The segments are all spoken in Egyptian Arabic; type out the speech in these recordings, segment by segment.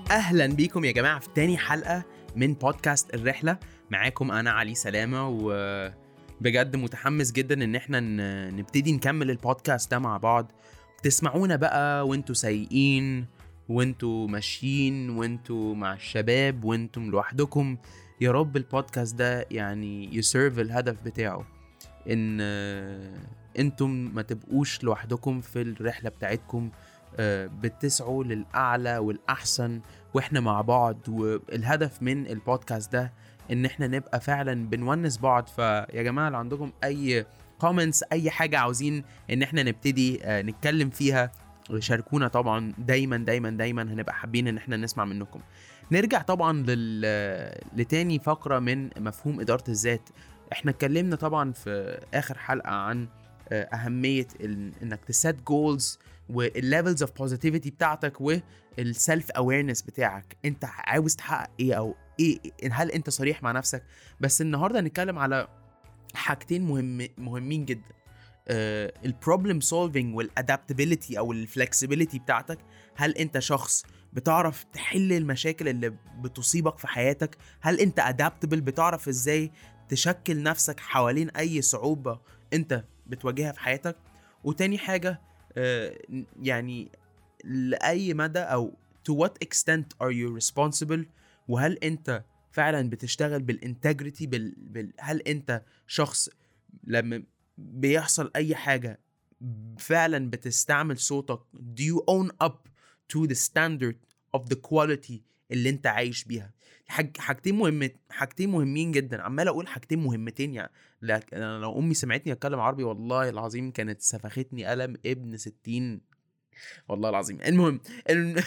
اهلا بيكم يا جماعه في تاني حلقه من بودكاست الرحله معاكم انا علي سلامه وبجد متحمس جدا ان احنا ن- نبتدي نكمل البودكاست ده مع بعض تسمعونا بقى وانتوا سايقين وانتوا ماشيين وانتوا مع الشباب وانتم لوحدكم يا رب البودكاست ده يعني يسيرف الهدف بتاعه ان آه، انتم ما تبقوش لوحدكم في الرحله بتاعتكم آه، بتسعوا للاعلى والاحسن واحنا مع بعض والهدف من البودكاست ده ان احنا نبقى فعلا بنونس بعض فيا جماعه لو عندكم اي كومنتس اي حاجه عاوزين ان احنا نبتدي آه، نتكلم فيها شاركونا طبعا دايما دايما دايما هنبقى حابين ان احنا نسمع منكم نرجع طبعا لل... لتاني فقره من مفهوم اداره الذات احنا اتكلمنا طبعا في اخر حلقه عن آه، اهميه ال- انك تسيت جولز والليفلز اوف بوزيتيفيتي بتاعتك والسيلف اويرنس بتاعك انت عاوز تحقق ايه او ايه هل انت صريح مع نفسك بس النهارده هنتكلم على حاجتين مهم مهمين جدا البروبلم سولفينج والادابتابيلتي او الفلكسبيليتي بتاعتك هل انت شخص بتعرف تحل المشاكل اللي بتصيبك في حياتك هل انت ادابتبل بتعرف ازاي تشكل نفسك حوالين اي صعوبة انت بتواجهها في حياتك وتاني حاجة آه، يعني لأي مدى أو to what extent are you responsible وهل أنت فعلا بتشتغل بالانتجريتي بال... بال... هل أنت شخص لما بيحصل أي حاجة فعلا بتستعمل صوتك do you own up to the standard of the quality اللي انت عايش بيها حاج... حاجتين مهم حاجتين مهمين جدا عمال اقول حاجتين مهمتين يعني لكن انا لو امي سمعتني اتكلم عربي والله العظيم كانت سفختني قلم ابن ستين والله العظيم المهم الم...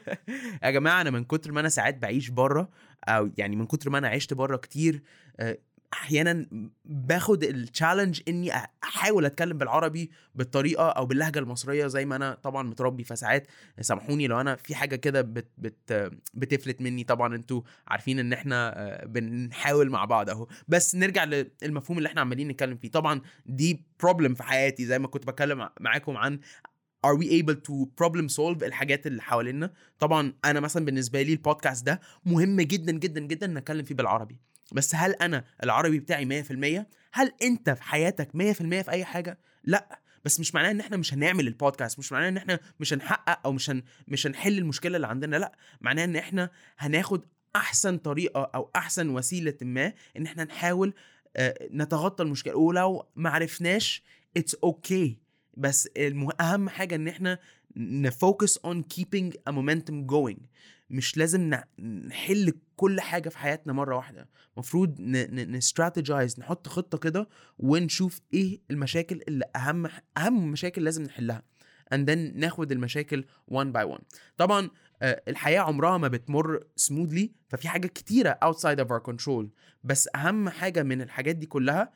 يا جماعه انا من كتر ما انا ساعات بعيش بره او يعني من كتر ما انا عشت بره كتير آه، احيانا باخد التشالنج اني احاول اتكلم بالعربي بالطريقه او باللهجه المصريه زي ما انا طبعا متربي فساعات سامحوني لو انا في حاجه كده بت بت بتفلت مني طبعا انتوا عارفين ان احنا آه، بنحاول مع بعض اهو بس نرجع للمفهوم اللي احنا عمالين نتكلم فيه طبعا دي بروبلم في حياتي زي ما كنت بتكلم معاكم عن are we able to problem solve الحاجات اللي حوالينا طبعا انا مثلا بالنسبه لي البودكاست ده مهم جدا جدا جدا نتكلم فيه بالعربي بس هل انا العربي بتاعي 100% هل انت في حياتك 100% في اي حاجه لا بس مش معناه ان احنا مش هنعمل البودكاست مش معناه ان احنا مش هنحقق او مش هن... مش هنحل المشكله اللي عندنا لا معناه ان احنا هناخد احسن طريقه او احسن وسيله ما ان احنا نحاول آه، نتغطى المشكله ولو ما عرفناش اتس اوكي okay. بس المه... اهم حاجه ان احنا نفوكس اون keeping a momentum going مش لازم ن- نحل كل حاجه في حياتنا مره واحده المفروض نستراتيجايز نحط خطه كده ونشوف ايه المشاكل اللي اهم اهم مشاكل لازم نحلها and then ناخد المشاكل one by one طبعا آه، الحياه عمرها ما بتمر smoothly ففي حاجات كتيره outside of our control بس اهم حاجه من الحاجات دي كلها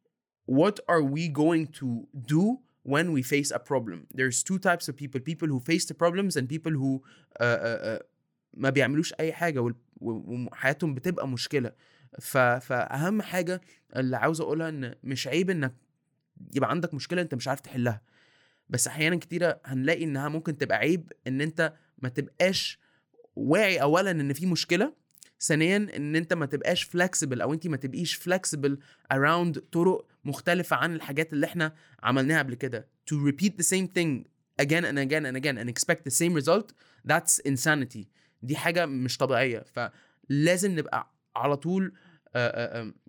what are we going to do when we face a problem there's two types of people people who face the problems and people who uh, uh, uh, ما بيعملوش اي حاجه وال- و- وحياتهم بتبقى مشكله ف... فاهم حاجه اللي عاوز اقولها ان مش عيب انك يبقى عندك مشكله انت مش عارف تحلها بس احيانا كتيره هنلاقي انها ممكن تبقى عيب ان انت ما تبقاش واعي اولا ان في مشكله ثانيا ان انت ما تبقاش فلكسبل او انت ما تبقيش فلكسبل اراوند طرق مختلفه عن الحاجات اللي احنا عملناها قبل كده to repeat the same thing again and again and again and expect the same result that's insanity دي حاجه مش طبيعيه فلازم نبقى على طول آه، آه، آه،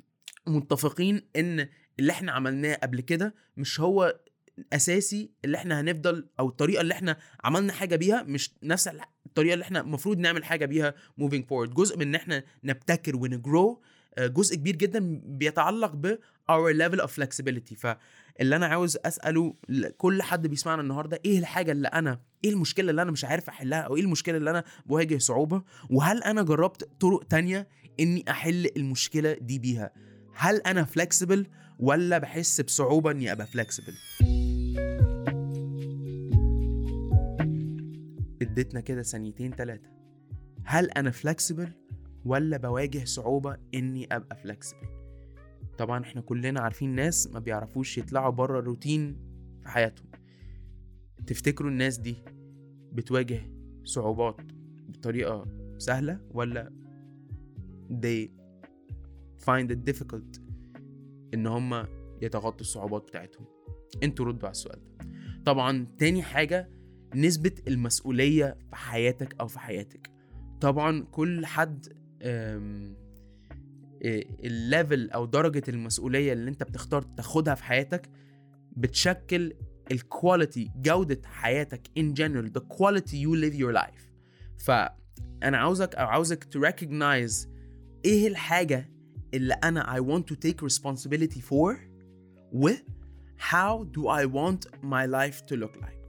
متفقين ان اللي احنا عملناه قبل كده مش هو اساسي اللي احنا هنفضل او الطريقه اللي احنا عملنا حاجه بيها مش نفس الطريقه اللي احنا المفروض نعمل حاجه بيها moving forward جزء من ان احنا نبتكر ونجرو آه، جزء كبير جدا بيتعلق ب our level of flexibility فاللي انا عاوز اساله لكل حد بيسمعنا النهارده ايه الحاجه اللي انا ايه المشكله اللي انا مش عارف احلها او ايه المشكله اللي انا بواجه صعوبه وهل انا جربت طرق تانية اني احل المشكله دي بيها هل انا فلكسبل ولا بحس بصعوبه اني ابقى فلكسبل اديتنا كده ثانيتين ثلاثه هل انا فلكسبل ولا بواجه صعوبه اني ابقى فلكسبل طبعا احنا كلنا عارفين ناس ما بيعرفوش يطلعوا بره الروتين في حياتهم تفتكروا الناس دي بتواجه صعوبات بطريقة سهله ولا they find it difficult ان هم يتغطوا الصعوبات بتاعتهم انتوا ردوا على السؤال ده طبعا تاني حاجه نسبه المسؤوليه في حياتك او في حياتك طبعا كل حد أم، إيه، الليفل او درجه المسؤوليه اللي انت بتختار تاخدها في حياتك بتشكل الكواليتي جوده حياتك in general the quality you live your life فانا عاوزك او عاوزك to recognize ايه الحاجه اللي انا I want to take responsibility for و how do I want my life to look like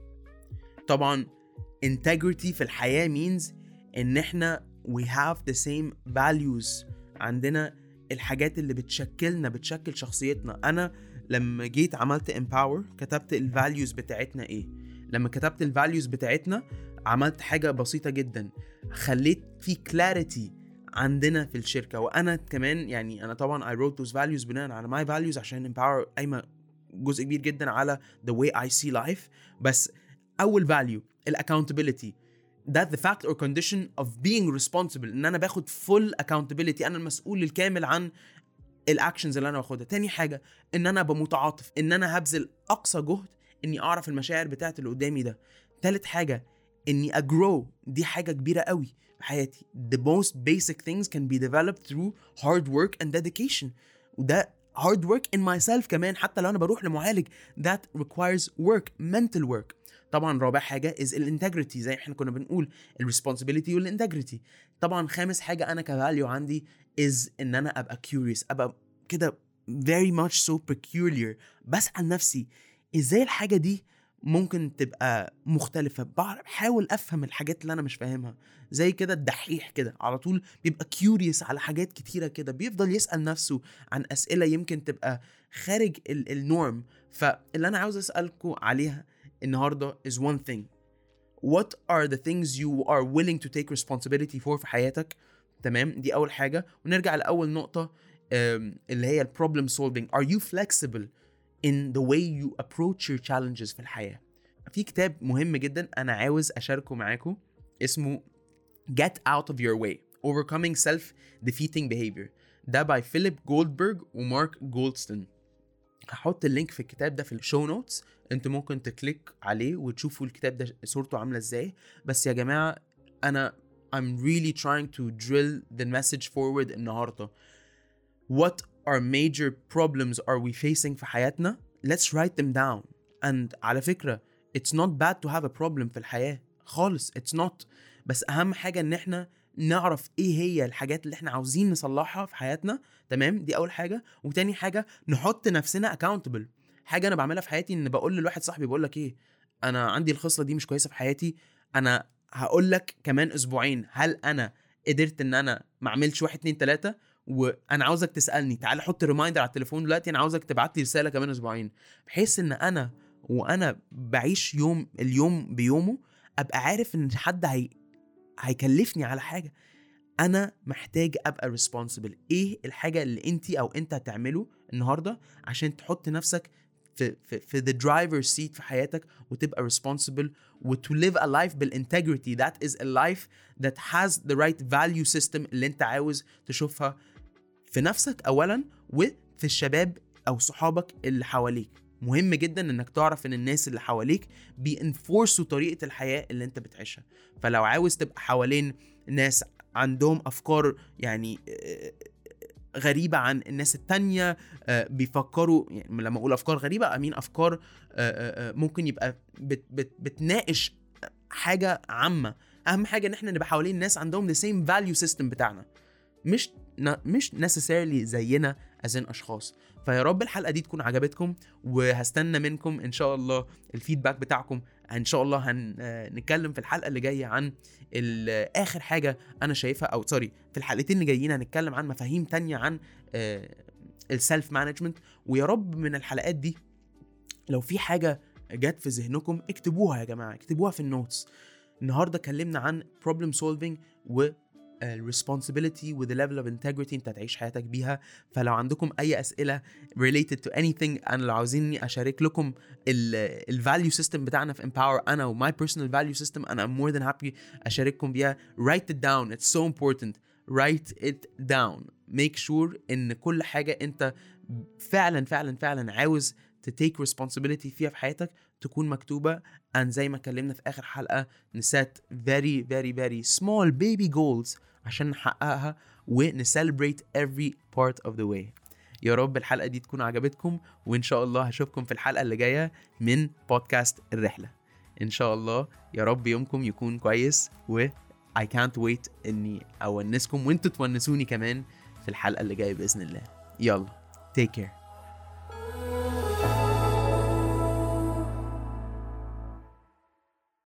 طبعا integrity في الحياة means ان احنا we have the same values عندنا الحاجات اللي بتشكلنا بتشكل شخصيتنا انا لما جيت عملت empower كتبت الفاليوز بتاعتنا ايه لما كتبت الفاليوز بتاعتنا عملت حاجة بسيطة جدا خليت في clarity عندنا في الشركة وانا كمان يعني انا طبعا I wrote those values بناء على my values عشان empower قايمة جزء كبير جدا على the way I see life بس اول value ال accountability that the fact or condition of being responsible ان انا باخد full accountability انا المسؤول الكامل عن الاكشنز اللي انا باخدها تاني حاجه ان انا ابقى متعاطف ان انا هبذل اقصى جهد اني اعرف المشاعر بتاعت اللي قدامي ده تالت حاجه اني اجرو دي حاجه كبيره قوي في حياتي the most basic things can be developed through hard work and dedication وده hard work in myself كمان حتى لو انا بروح لمعالج that requires work mental work طبعا رابع حاجه is الانتجريتي زي احنا كنا بنقول الريسبونسبيلتي والانتجريتي طبعا خامس حاجه انا كفاليو عندي is ان انا ابقى curious ابقى كده very much so peculiar بسأل نفسي ازاي الحاجه دي ممكن تبقى مختلفة بعرف بحاول افهم الحاجات اللي انا مش فاهمها زي كده الدحيح كده على طول بيبقى كيوريوس على حاجات كتيرة كده بيفضل يسأل نفسه عن اسئلة يمكن تبقى خارج ال- النورم فاللي انا عاوز اسألكم عليها النهاردة is one thing what are the things you are willing to take responsibility for في حياتك تمام دي اول حاجة ونرجع لاول نقطة أم، اللي هي ال problem solving are you flexible in the way you approach your challenges في الحياة في كتاب مهم جدا أنا عاوز أشاركه معاكم اسمه Get Out of Your Way Overcoming Self-Defeating Behavior ده باي فيليب جولدبرج ومارك جولدستون هحط اللينك في الكتاب ده في الشو نوتس انتوا ممكن تكليك عليه وتشوفوا الكتاب ده صورته عامله ازاي بس يا جماعه انا I'm really trying to drill the message forward النهارده what our major problems are we facing في حياتنا let's write them down and على فكرة it's not bad to have a problem في الحياة خالص it's not بس أهم حاجة إن إحنا نعرف إيه هي الحاجات اللي إحنا عاوزين نصلحها في حياتنا تمام دي أول حاجة وتاني حاجة نحط نفسنا accountable حاجة أنا بعملها في حياتي إن بقول لواحد صاحبي بقول لك إيه أنا عندي الخصلة دي مش كويسة في حياتي أنا هقول لك كمان أسبوعين هل أنا قدرت إن أنا ما أعملش واحد اتنين تلاتة وانا عاوزك تسالني تعال حط ريمايندر على التليفون دلوقتي انا عاوزك تبعت لي رساله كمان اسبوعين بحيث ان انا وانا بعيش يوم اليوم بيومه ابقى عارف ان حد هي هيكلفني على حاجه انا محتاج ابقى ريسبونسبل ايه الحاجه اللي انت او انت هتعمله النهارده عشان تحط نفسك في في في the driver's seat في حياتك وتبقى responsible و to live a life بالintegrity that is a life that has the right value system اللي انت عاوز تشوفها في نفسك اولا وفي الشباب او صحابك اللي حواليك مهم جدا انك تعرف ان الناس اللي حواليك بينفورسوا طريقه الحياه اللي انت بتعيشها فلو عاوز تبقى حوالين ناس عندهم افكار يعني آه، غريبه عن الناس التانية آه، بيفكروا يعني لما اقول افكار غريبه امين افكار آه، آه، آه، ممكن يبقى بت بت بتناقش حاجه عامه اهم حاجه ان احنا نبقى حوالين ناس عندهم the same value system بتاعنا مش ن- مش necessarily زينا as in اشخاص فيا رب الحلقه دي تكون عجبتكم وهستنى منكم ان شاء الله الفيدباك بتاعكم ان شاء الله هنتكلم في الحلقه اللي جايه عن ال- اخر حاجه انا شايفها او سوري في الحلقتين اللي جايين هنتكلم عن مفاهيم تانية عن السيلف مانجمنت ويا رب من الحلقات دي لو في حاجه جت في ذهنكم اكتبوها يا جماعه اكتبوها في النوتس النهارده اتكلمنا عن problem solving و responsibility with the level of integrity انت هتعيش حياتك بيها فلو عندكم اي اسئله related to anything انا لو عاوزيني اشارك لكم الفاليو سيستم بتاعنا في empower انا و my personal value system انا I'm more than happy اشارككم بيها write it down it's so important write it down make sure ان كل حاجه انت فعلا فعلا فعلا عاوز to take responsibility فيها في حياتك تكون مكتوبة and زي ما اتكلمنا في آخر حلقة نسات very very very small baby goals عشان نحققها ونسليبريت every part of the way يا رب الحلقة دي تكون عجبتكم وإن شاء الله هشوفكم في الحلقة اللي جاية من بودكاست الرحلة إن شاء الله يا رب يومكم يكون كويس و I can't wait إني أونسكم وإنتوا تونسوني كمان في الحلقة اللي جاية بإذن الله يلا take care